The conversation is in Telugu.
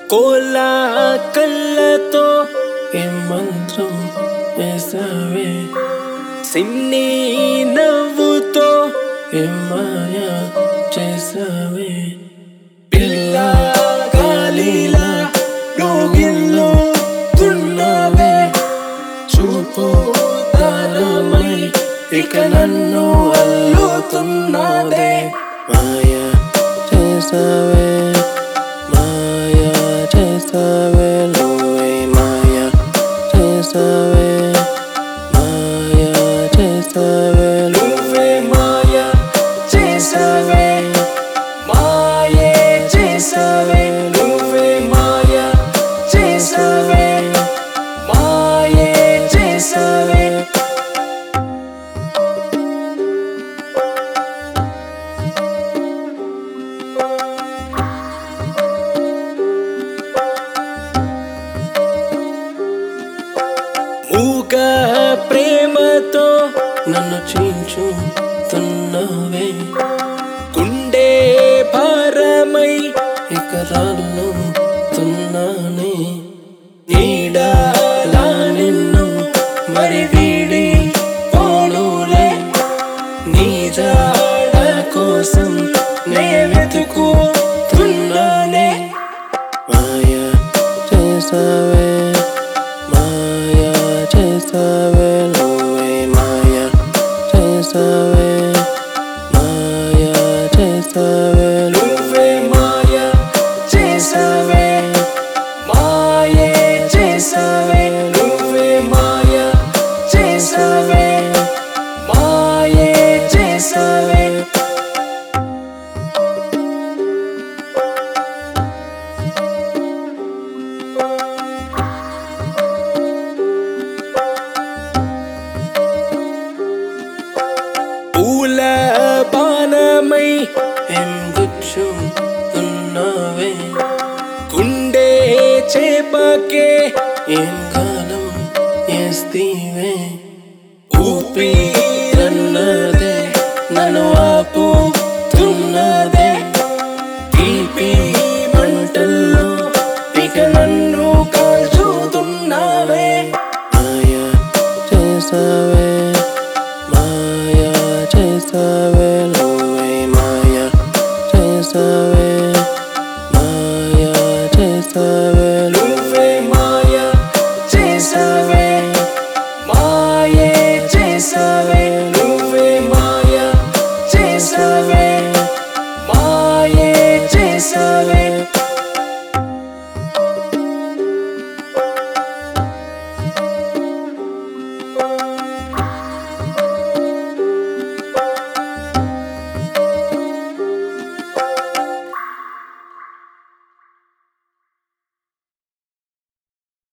కోలా కళ్ళతో ఏ మంత్రం వేసావే సిన్ని నవ్వుతో ఏ మాయ చేసావే పిల్ల గాలిలా రోగిల్లో తున్నవే చూపు తారమై ఇక నన్ను అల్లుతున్నదే మాయ చేసావే మాయ చేసావే నువ్వే మాయ చేసావే మాయ చేసావే నువ్వే మాయ చేసావే మాయే చేసావే నువ్వే మాయ చేసావే మాయే చేసావే మూగ ప్రేమతో నన్ను చీల్చుతున్నవే గుండె భారమై ఎకరాల్లో తున్నానే నీడాలా నిన్ను మరి వీడి పోనులే నీ జాడ కోసం నే వెతుకుతున్నానే మాయ చేసావే మాయ చేసావే నువ్వే మాయ చేసావే మాయ చేసావే నువ్వే మాయ చేసావే మాయే చేసావే నువ్వే మాయ చేసావే మాయే చేసావే పూల బాణమై ఎందుచున్నవే గుండె చేపకే ఏం